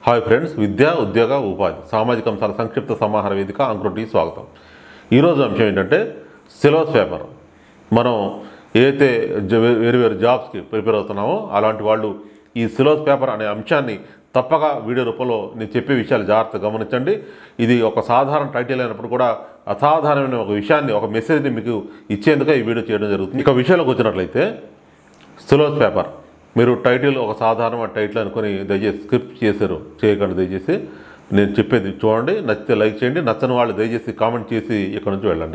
hi friends విద్య ఉద్యోగ ఉపాధి సామాజిక అంశాల సంక్షిప్త సమాహార వేదిక అంకురుటి స్వాగతం ఈరోజు అంశం ఏంటంటే సిలబస్ పేపర్ మనం ఏదైతే జ- వేరు వేరు జాబ్స్కి ప్రిపేర్ అవుతున్నామో అలాంటి వాళ్ళు ఈ సిలబస్ పేపర్ అనే అంశాన్ని తప్పక వీడియో రూపంలో నేను చెప్పే విషయాలు జాగ్రత్తగా గమనించండి ఇది ఒక సాధారణ టైటిల్ అయినప్పుడు కూడా అసాధారణమైన ఒక విషయాన్ని ఒక మెసేజ్ని మీకు ఇచ్చేందుకే ఈ వీడియో చేయడం జరుగుతుంది ఇక విషయంలోకి వచ్చినట్లయితే సిలబస్ పేపర్ మీరు టైటిల్ ఒక సాధారణమైన టైటిల్ అనుకొని దయచేసి స్క్రిప్ట్ చేశారు చేయకండి దయచేసి నేను చెప్పేది చూడండి నచ్చితే లైక్ చేయండి నచ్చని వాళ్ళు దయచేసి కామెంట్ చేసి ఇక్కడ నుంచి వెళ్ళండి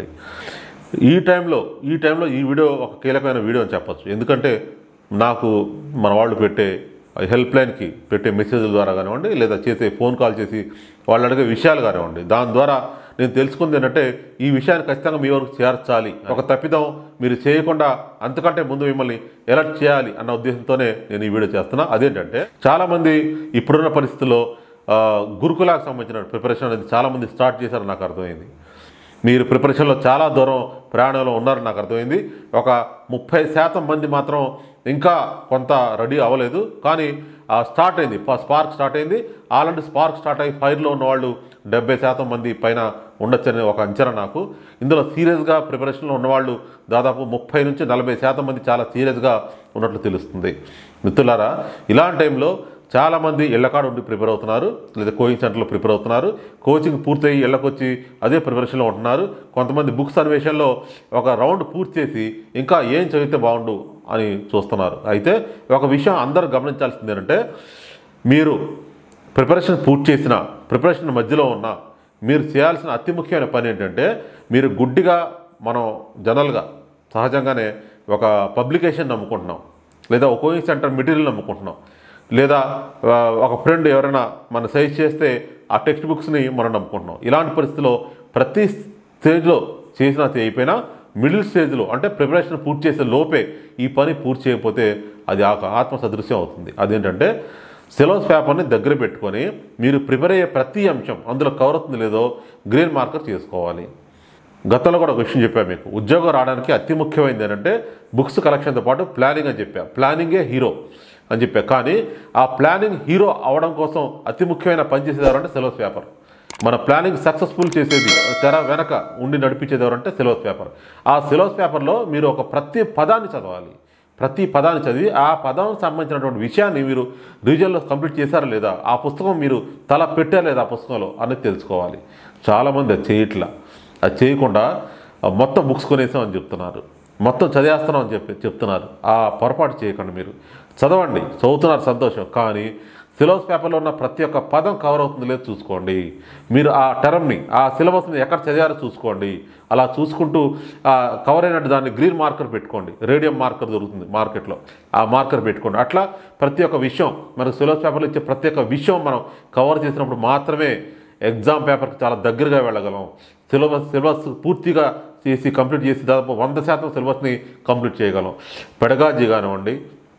ఈ టైంలో ఈ టైంలో ఈ వీడియో ఒక కీలకమైన వీడియో అని చెప్పొచ్చు ఎందుకంటే నాకు మన వాళ్ళు పెట్టే హెల్ప్ లైన్కి పెట్టే మెసేజ్ల ద్వారా కానివ్వండి లేదా చేసే ఫోన్ కాల్ చేసి వాళ్ళు అడిగే విషయాలు కానివ్వండి దాని ద్వారా నేను తెలుసుకుంది ఏంటంటే ఈ విషయాన్ని ఖచ్చితంగా మీ వరకు చేర్చాలి ఒక తప్పిదం మీరు చేయకుండా అంతకంటే ముందు మిమ్మల్ని ఎలర్ట్ చేయాలి అన్న ఉద్దేశంతోనే నేను ఈ వీడియో చేస్తున్నా అదేంటంటే చాలామంది ఇప్పుడున్న పరిస్థితుల్లో ఆ, గురుకులాకు సంబంధించిన ప్రిపరేషన్ అనేది చాలామంది స్టార్ట్ చేశారని నాకు అర్థమైంది మీరు ప్రిపరేషన్లో చాలా దూరం ప్రయాణంలో ఉన్నారని నాకు అర్థమైంది ఒక ముప్పై శాతం మంది మాత్రం ఇంకా కొంత రెడీ అవ్వలేదు కానీ ఆ స్టార్ట్ అయింది ఫ- స్పార్క్ స్టార్ట్ అయింది ఆల్రెడీ స్పార్క్ స్టార్ట్ అయ్యి ఫైర్లో ఉన్న వాళ్ళు డెబ్బై శాతం మంది పైన ఉండొచ్చని ఒక అంచనా నాకు ఇందులో సీరియస్గా ప్రిపరేషన్లో ఉన్నవాళ్ళు దాదాపు ముప్పై నుంచి నలభై శాతం మంది చాలా సీరియస్గా ఉన్నట్లు తెలుస్తుంది మిత్రులారా ఇలాంటి టైంలో చాలామంది ఇళ్లకాడ ఉండి ప్రిపేర్ అవుతున్నారు లేదా కోచింగ్ సెంటర్లో ప్రిపేర్ అవుతున్నారు కోచింగ్ పూర్తయి ఇళ్ళకి వచ్చి అదే ప్రిపరేషన్లో ఉంటున్నారు కొంతమంది బుక్స్ అన్వేషణలో ఒక రౌండ్ పూర్తి చేసి ఇంకా ఏం చదివితే బాగుండు అని చూస్తున్నారు అయితే ఒక విషయం అందరూ గమనించాల్సింది ఏంటంటే మీరు ప్రిపరేషన్ పూర్తి చేసిన ప్రిపరేషన్ మధ్యలో ఉన్న మీరు చేయాల్సిన అతి ముఖ్యమైన పని ఏంటంటే మీరు గుడ్డిగా మనం జనరల్గా సహజంగానే ఒక పబ్లికేషన్ నమ్ముకుంటున్నాం లేదా ఒక కోచింగ్ సెంటర్ మెటీరియల్ నమ్ముకుంటున్నాం లేదా ఆ, ఒక ఫ్రెండ్ ఎవరైనా మన సైజ్ చేస్తే ఆ టెక్స్ట్ బుక్స్ని మనం నమ్ముకుంటున్నాం ఇలాంటి పరిస్థితిలో ప్రతి స్టేజ్లో చేసినా చేయకపోయినా మిడిల్ స్టేజ్లో అంటే ప్రిపరేషన్ పూర్తి చేసే లోపే ఈ పని పూర్తి చేయకపోతే అది ఆ ఆత్మ సదృశ్యం అవుతుంది అదేంటంటే సిలబస్ పేపర్ని దగ్గర పెట్టుకొని మీరు ప్రిపేర్ అయ్యే ప్రతి అంశం అందులో కవర్ అవుతుంది లేదో గ్రీన్ మార్కర్ చేసుకోవాలి గతంలో కూడా ఒక విషయం చెప్పాను మీకు ఉద్యోగం రావడానికి అతి ముఖ్యమైనది ఏంటంటే బుక్స్ కలెక్షన్తో పాటు ప్లానింగ్ అని చెప్పా ప్లానింగే హీరో అని చెప్పా కానీ ఆ ప్లానింగ్ హీరో అవడం కోసం అతి ముఖ్యమైన పని చేసేది ఎవరంటే సిలబస్ పేపర్ మన ప్లానింగ్ సక్సెస్ఫుల్ చేసేది తెర వెనక ఉండి నడిపించేది ఎవరంటే సిలబస్ పేపర్ ఆ సిలబస్ పేపర్లో మీరు ఒక ప్రతి పదాన్ని చదవాలి ప్రతి పదాన్ని చదివి ఆ పదానికి సంబంధించినటువంటి విషయాన్ని మీరు రీజన్లో కంప్లీట్ చేశారా లేదా ఆ పుస్తకం మీరు తల పెట్టారా లేదా ఆ పుస్తకంలో అనేది తెలుసుకోవాలి చాలామంది అది చేయట్లా అది చేయకుండా ఆ మొత్తం బుక్స్ కొనేసామని చెప్తున్నారు మొత్తం చదివేస్తున్నాం అని చెప్పి చెప్తున్నారు ఆ పొరపాటు చేయకండి మీరు చదవండి చదువుతున్నారు సంతోషం కానీ సిలబస్ పేపర్లో ఉన్న ప్రతి ఒక్క పదం కవర్ అవుతుంది లేదు చూసుకోండి మీరు ఆ టర్మ్ని ఆ సిలబస్ని ఎక్కడ చదివారో చూసుకోండి అలా చూసుకుంటూ ఆ కవర్ అయినట్టు దాన్ని గ్రీన్ మార్కర్ పెట్టుకోండి రేడియం మార్కర్ దొరుకుతుంది మార్కెట్లో ఆ మార్కర్ పెట్టుకోండి అట్లా ప్రతి ఒక్క విషయం మనకు సిలబస్ పేపర్లో ఇచ్చే ప్రతి ఒక్క విషయం మనం కవర్ చేసినప్పుడు మాత్రమే ఎగ్జామ్ పేపర్కి చాలా దగ్గరగా వెళ్ళగలం సిలబస్ సిలబస్ పూర్తిగా చేసి కంప్లీట్ చేసి దాదాపు వంద శాతం సిలబస్ని కంప్లీట్ చేయగలం పెడగాజీ కానివ్వండి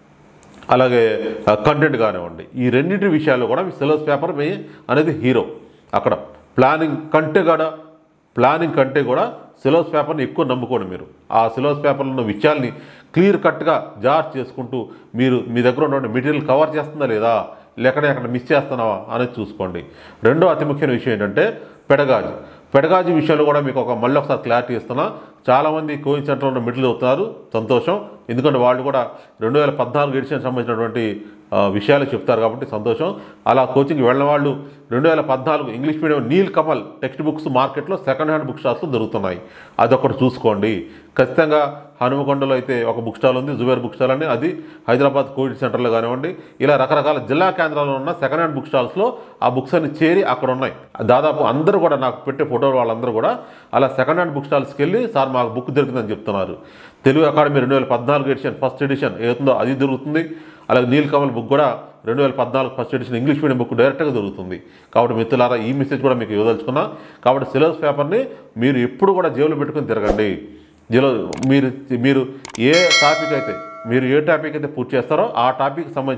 అలాగే కంటెంట్ కానివ్వండి ఈ రెండింటి విషయాల్లో కూడా మీ సిలబస్ పేపర్ మీ అనేది హీరో అక్కడ ప్లానింగ్ కంటే కూడా ప్లానింగ్ కంటే కూడా సిలబస్ పేపర్ని ఎక్కువ నమ్ముకోండి మీరు ఆ సిలబస్ పేపర్లో ఉన్న విషయాల్ని క్లియర్ కట్గా జార్ చేసుకుంటూ మీరు మీ దగ్గర ఉన్న మెటీరియల్ కవర్ చేస్తుందా లేదా లేకపోతే అక్కడ మిస్ చేస్తున్నావా అనేది చూసుకోండి రెండో అతి ముఖ్యమైన విషయం ఏంటంటే పెడగాజీ పెడగాజీ విషయంలో కూడా మీకు ఒక మళ్ళీ ఒకసారి క్లారిటీ ఇస్తున్నా చాలామంది కోచింగ్ సెంటర్లో ఉన్న మిడిల్ అవుతున్నారు సంతోషం ఎందుకంటే వాళ్ళు కూడా రెండు వేల పద్నాలుగు ఎడిషన్ సంబంధించినటువంటి ఆ, విషయాలు చెప్తారు కాబట్టి సంతోషం అలా కోచింగ్కి వెళ్ళిన వాళ్ళు రెండు వేల పద్నాలుగు English medium Neel Kamal text books మార్కెట్లో సెకండ్ హ్యాండ్ బుక్ స్టాల్స్లో దొరుకుతున్నాయి అదొకటి చూసుకోండి ఖచ్చితంగా హనుమకొండలో అయితే ఒక బుక్ స్టాల్ ఉంది జుబేర్ బుక్ స్టాల్ అని అది హైదరాబాద్ కోవిడ్ సెంటర్లో కానివ్వండి ఇలా రకరకాల జిల్లా కేంద్రాల్లో ఉన్న సెకండ్ హ్యాండ్ బుక్ స్టాల్స్లో ఆ బుక్స్ అన్ని చేరి అక్కడ ఉన్నాయి దాదాపు అందరూ కూడా నాకు పెట్టే ఫోటోలు వాళ్ళందరూ కూడా అలా సెకండ్ హ్యాండ్ బుక్ స్టాల్స్కి వెళ్ళి సార్ మాకు బుక్ దొరికిందని చెప్తున్నారు తెలుగు అకాడమీ రెండు వేల పద్నాలుగు ఎడిషన్ ఫస్ట్ ఎడిషన్ ఏతుందో అది దొరుకుతుంది అలాగే నీల్ కమల్ బుక్ కూడా రెండు వేల పద్నాలుగు first edition English medium book డైరెక్ట్గా దొరుకుతుంది కాబట్టి మిత్రులారా ఈ మెసేజ్ కూడా మీకు ఇవ్వదలుచుకున్నా కాబట్టి సిలబస్ పేపర్ని మీరు ఎప్పుడు కూడా జేబులో పెట్టుకుని తిరగండి జేలో మీరు మీరు ఏ టాపిక్ అయితే మీరు ఏ టాపిక్ అయితే పూర్తి చేస్తారో ఆ టాపిక్ సంబంధించిన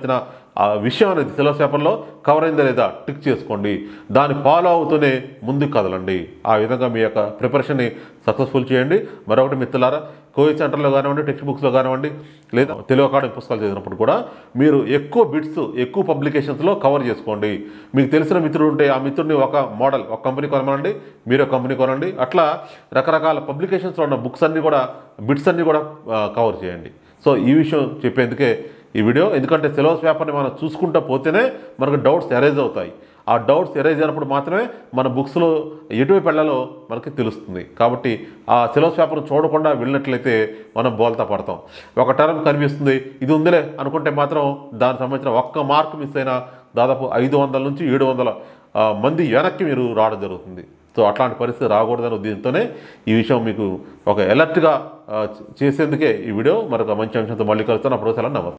ఆ విషయం అనేది సిలబస్ పేపర్లో కవర్ అయిందా లేదా టిక్ చేసుకోండి దాన్ని ఫాలో అవుతూనే ముందుకు కదలండి ఆ విధంగా మీ యొక్క ప్రిపరేషన్ని సక్సెస్ఫుల్ చేయండి మరొకటి మిత్రులారా కోవిడ్ సెంటర్లో కానివ్వండి టెక్స్ట్ బుక్స్లో కానివ్వండి లేదా తెలుగు అకాడమీ పుస్తకాలు చదివినప్పుడు కూడా మీరు ఎక్కువ బిట్స్ ఎక్కువ పబ్లికేషన్స్లో కవర్ చేసుకోండి మీకు తెలిసిన మిత్రుడు ఉంటే ఆ మిత్రుడిని ఒక మోడల్ ఒక కంపెనీ కొనమనండి మీరు ఒక కంపెనీ కొనండి అట్లా రకరకాల పబ్లికేషన్స్లో ఉన్న బుక్స్ అన్నీ కూడా బిట్స్ అన్నీ కూడా కవర్ చేయండి సో ఈ విషయం చెప్పేందుకే ఈ వీడియో ఎందుకంటే సిలబస్ పేపర్ని మనం చూసుకుంటూ పోతేనే మనకు డౌట్స్ ఎరేజ్ అవుతాయి ఆ డౌట్స్ ఎరేజ్ అయినప్పుడు మాత్రమే మన బుక్స్లో ఎటువైపు వెళ్ళాలో మనకి తెలుస్తుంది కాబట్టి ఆ సిలబస్ పేపర్ని చూడకుండా వెళ్ళినట్లయితే మనం బోల్తా పడతాం ఒక టర్మ్ కనిపిస్తుంది ఇది ఉందిలే అనుకుంటే మాత్రం దానికి సంబంధించిన ఒక్క మార్క్ మిస్ అయినా దాదాపు ఐదు వందల నుంచి ఏడు వందల ఆ, మంది వెనక్కి మీరు రావడం జరుగుతుంది సో అట్లాంటి పరిస్థితి రాకూడదనే ఉద్దేశంతోనే ఈ విషయం మీకు ఒక ఎలర్ట్గా చేసేందుకే ఈ వీడియో మరొక మంచి అంశంతో మళ్ళీ కలుస్తాను అప్పుడు సెలవు నమస్తే